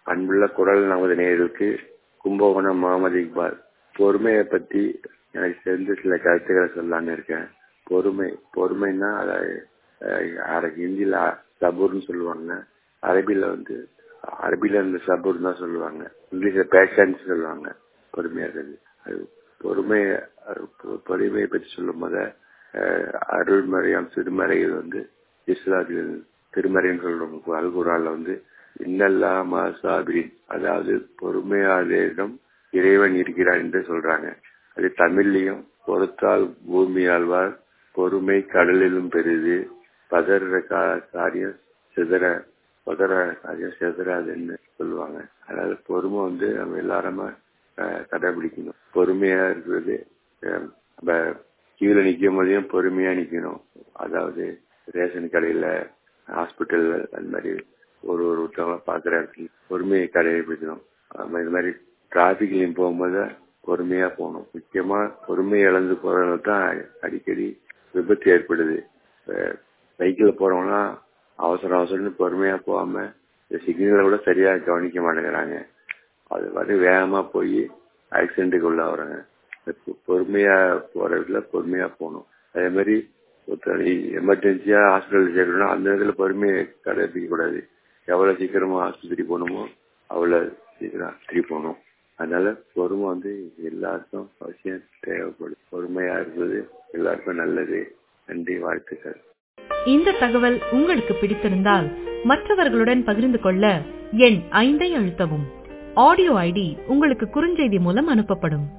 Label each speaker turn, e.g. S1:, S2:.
S1: அன்புள்ள குரல் நமது நேயர்களுக்கு கும்பகோணம் முகமது இக்பால் பொறுமையை பத்தி எனக்கு தெரிஞ்ச சில கருத்துக்களை சொல்லலான்னு இருக்கேன் பொறுமை பொறுமைன்னா அதாவது ஹிந்தியில சபூர்னு சொல்லுவாங்க அரபில வந்து அரபில இந்த சபூர் தான் சொல்லுவாங்க இங்கிலீஷ்ல பேஷன்ஸ் சொல்லுவாங்க பொறுமையா இருக்குது அது பொறுமை பொறுமையை பற்றி சொல்லும் போது அருள்மறையாம் திருமறையில் வந்து இஸ்லாத்தில் திருமறைன்னு சொல்றோம் அல்குரால வந்து இன்னெல்லாம் சாபிரின் அதாவது பொறுமையாளரிடம் இறைவன் இருக்கிறார் என்று சொல்றாங்க அது தமிழ்லையும் பொறுத்தால் பூமி ஆழ்வார் பொறுமை கடலிலும் பெரிது பதற காரியம் சிதற பதற காரியம் சிதறாதுன்னு சொல்லுவாங்க அதாவது பொறுமை வந்து நம்ம எல்லாருமே கடைபிடிக்கணும் பொறுமையா இருக்கிறது நம்ம கீழே நிற்கும் போதையும் பொறுமையா நிக்கணும் அதாவது ரேஷன் கடையில ஹாஸ்பிட்டல் அந்த மாதிரி ஒரு ஒரு ஒருத்தவங்களை பாக்குற இடத்துல பொறுமையை கடைபிடிக்கணும் இது மாதிரி டிராபிக்லயும் போகும்போது பொறுமையா போகணும் முக்கியமா பொறுமையை இழந்து போறவங்க தான் அடிக்கடி விபத்து ஏற்படுது பைக்கில் போறவங்களாம் அவசர அவசரம்னு பொறுமையா போகாம இந்த சிக்னலை கூட சரியா கவனிக்க மாட்டேங்கிறாங்க அது வந்து வேகமா போய் ஆக்சிடென்ட்டுக்கு உள்ளாகிறாங்க பொறுமையா போற இடத்துல பொறுமையா போகணும் அதே மாதிரி ஒருத்தர் எமர்ஜென்சியா ஹாஸ்பிட்டல் சேர்க்கணும்னா அந்த இடத்துல பொறுமையை கடைபிடிக்க கூடாது எவ்வளவு சீக்கிரமா ஆஸ்பத்திரி போகணுமோ அவ்வளவு சீக்கிரம் ஆஸ்பத்திரி போகணும் அதனால பொறுமை வந்து எல்லாருக்கும் அவசியம் தேவைப்படும் பொறுமையா இருப்பது எல்லாருக்கும் நல்லது நன்றி வாழ்த்துக்கள்
S2: இந்த தகவல் உங்களுக்கு பிடித்திருந்தால் மற்றவர்களுடன் பகிர்ந்து கொள்ள எண் ஐந்தை அழுத்தவும் ஆடியோ ஐடி உங்களுக்கு குறுஞ்செய்தி மூலம் அனுப்பப்படும்